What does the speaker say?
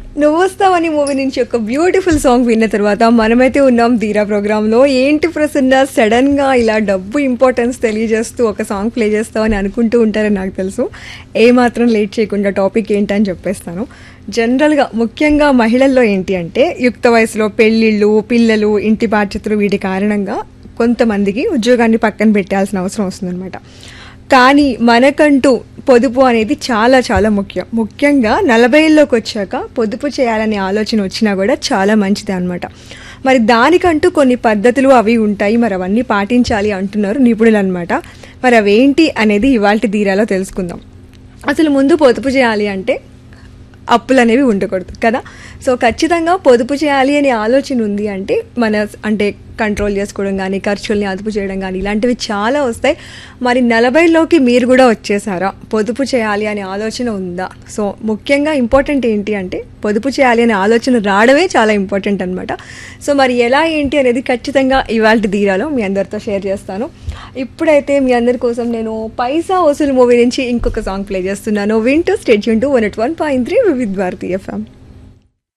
నువ్వు వస్తావని మూవీ నుంచి ఒక బ్యూటిఫుల్ సాంగ్ విన్న తర్వాత మనమైతే ఉన్నాం ధీరా ప్రోగ్రాంలో ఏంటి ప్రసన్న సడన్ గా ఇలా డబ్బు ఇంపార్టెన్స్ తెలియజేస్తూ ఒక సాంగ్ ప్లే చేస్తావని అనుకుంటూ ఉంటారని నాకు తెలుసు ఏ మాత్రం లేట్ చేయకుండా టాపిక్ ఏంటని చెప్పేస్తాను జనరల్గా ముఖ్యంగా మహిళల్లో ఏంటి అంటే యుక్త వయసులో పెళ్ళిళ్ళు పిల్లలు ఇంటి బాధ్యతలు వీటి కారణంగా కొంతమందికి ఉద్యోగాన్ని పక్కన పెట్టాల్సిన అవసరం వస్తుందన్నమాట కానీ మనకంటూ పొదుపు అనేది చాలా చాలా ముఖ్యం ముఖ్యంగా నలభైల్లోకి వచ్చాక పొదుపు చేయాలనే ఆలోచన వచ్చినా కూడా చాలా మంచిదే అనమాట మరి దానికంటూ కొన్ని పద్ధతులు అవి ఉంటాయి మరి అవన్నీ పాటించాలి అంటున్నారు నిపుణులు అనమాట మరి అవేంటి అనేది ఇవాళ తీరాలో తెలుసుకుందాం అసలు ముందు పొదుపు చేయాలి అంటే అప్పులు అనేవి ఉండకూడదు కదా సో ఖచ్చితంగా పొదుపు చేయాలి అనే ఆలోచన ఉంది అంటే మన అంటే కంట్రోల్ చేసుకోవడం కానీ ఖర్చుల్ని అదుపు చేయడం కానీ ఇలాంటివి చాలా వస్తాయి మరి నలభైలోకి మీరు కూడా వచ్చేసారా పొదుపు చేయాలి అనే ఆలోచన ఉందా సో ముఖ్యంగా ఇంపార్టెంట్ ఏంటి అంటే పొదుపు చేయాలి అనే ఆలోచన రావడమే చాలా ఇంపార్టెంట్ అనమాట సో మరి ఎలా ఏంటి అనేది ఖచ్చితంగా ఇవాళ తీరాలో మీ అందరితో షేర్ చేస్తాను ఇప్పుడైతే మీ అందరి కోసం నేను పైసా వసూలు మూవీ నుంచి ఇంకొక సాంగ్ ప్లే చేస్తున్నాను వింటూ స్టేట్ యూన్ to one eight one point three Vividh Bharati FM